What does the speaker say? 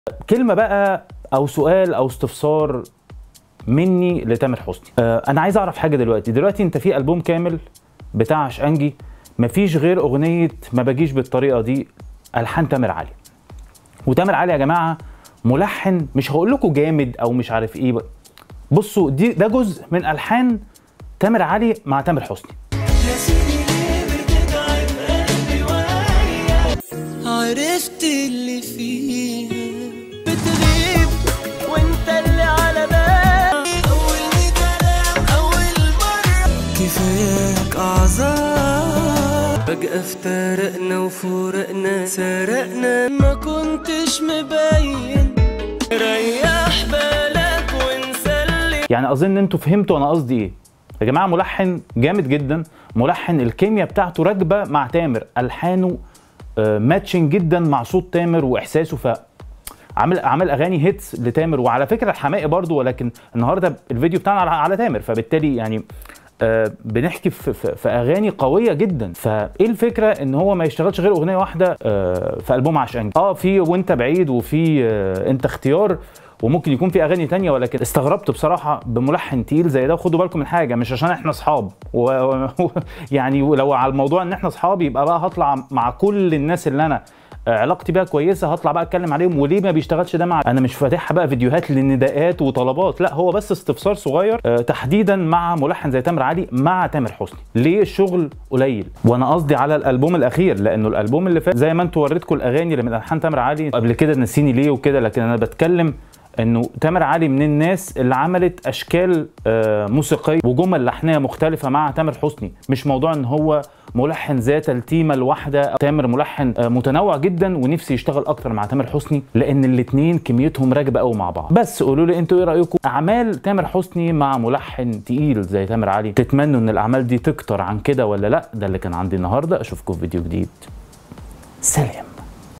كلمه بقى او سؤال او استفسار مني لتامر حسني آه انا عايز اعرف حاجه دلوقتي دلوقتي انت في البوم كامل بتاع عشقنجي مفيش غير اغنيه ما باجيش بالطريقه دي الحان تامر علي وتامر علي يا جماعه ملحن مش هقول لكم جامد او مش عارف ايه بقى. بصوا دي ده جزء من الحان تامر علي مع تامر حسني عرفت اللي فيها بتغيب وانت اللي على بالي اول كلام اول مرة كفاياك اعذار فجأة افترقنا وفرقنا سرقنا ما كنتش مبين ريح بالك وانسى اللي يعني اظن انتوا فهمتوا انا قصدي ايه يا جماعه ملحن جامد جدا ملحن الكيمياء بتاعته راكبه مع تامر الحانه آه، ماتشنج جدا مع صوت تامر واحساسه ف عامل عامل اغاني هيتس لتامر وعلى فكره الحماقي برضو ولكن النهارده الفيديو بتاعنا على, على تامر فبالتالي يعني آه بنحكي في, في, في اغاني قويه جدا فايه الفكره ان هو ما يشتغلش غير اغنيه واحده آه في البوم عشان اه في وانت بعيد وفي آه انت اختيار وممكن يكون في اغاني تانية ولكن استغربت بصراحه بملحن تقيل زي ده وخدوا بالكم من حاجه مش عشان احنا اصحاب و... و... يعني لو على الموضوع ان احنا اصحاب يبقى بقى هطلع مع كل الناس اللي انا علاقتي بيها كويسه هطلع بقى اتكلم عليهم وليه ما بيشتغلش ده مع انا مش فاتحها بقى فيديوهات لنداءات وطلبات لا هو بس استفسار صغير آه، تحديدا مع ملحن زي تامر علي مع تامر حسني ليه الشغل قليل وانا قصدي على الالبوم الاخير لانه الالبوم اللي فات زي ما انتوا وريتكم الاغاني اللي من الحان تامر علي قبل كده نسيني ليه وكده لكن انا بتكلم انه تامر علي من الناس اللي عملت اشكال آه، موسيقيه وجمل لحنيه مختلفه مع تامر حسني مش موضوع ان هو ملحن ذات التيمه الواحده تامر ملحن آه، متنوع جدا ونفسي يشتغل اكتر مع تامر حسني لان الاثنين كميتهم راكبه قوي مع بعض بس قولوا لي انتوا ايه رايكم اعمال تامر حسني مع ملحن تقيل زي تامر علي تتمنوا ان الاعمال دي تكتر عن كده ولا لا ده اللي كان عندي النهارده اشوفكم في فيديو جديد سلام